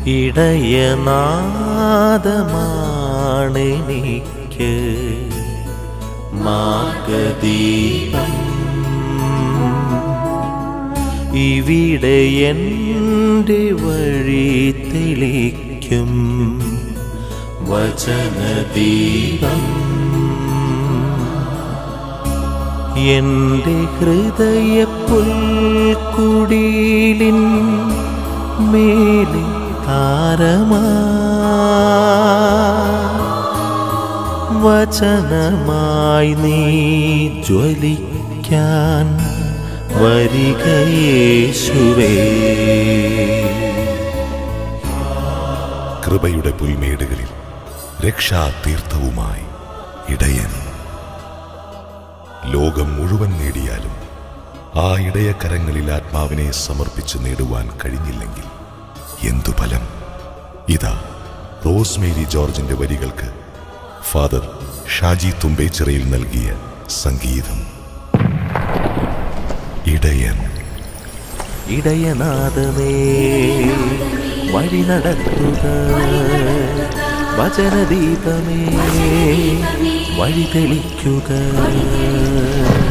ഇടയനാദമാണെനിക്ക് മാർഗദീപം ഇവിടെ എൻ്റെ വഴി തെളിക്കും വചനദീപം എൻ്റെ ഹൃദയ പുൽക്കുടിലിൻ മേലെ താരമാ വചനമായി നീ ജ്വലിക്കാൻ വരികയേശുവേ കൃപയുടെ പുൽമേടുകളിൽ രക്ഷാതീർത്ഥവുമായി ഇടയൻ ലോകം മുഴുവൻ നേടിയാലും ആ ഇടയക്കരങ്ങളിൽ ആത്മാവിനെ സമർപ്പിച്ച് നേടുവാൻ കഴിഞ്ഞില്ലെങ്കിൽ എന്തു ഫലം ഇതാ റോസ്മേരി ജോർജിന്റെ വരികൾക്ക് ഫാദർ ഷാജി തുമ്പേച്ചിറയിൽ നൽകിയ സംഗീതം ഇടയൻ ഇടയനാഥമേ വഴി നടത്തുക വചനദീപമേ വഴി തെളിക്കുക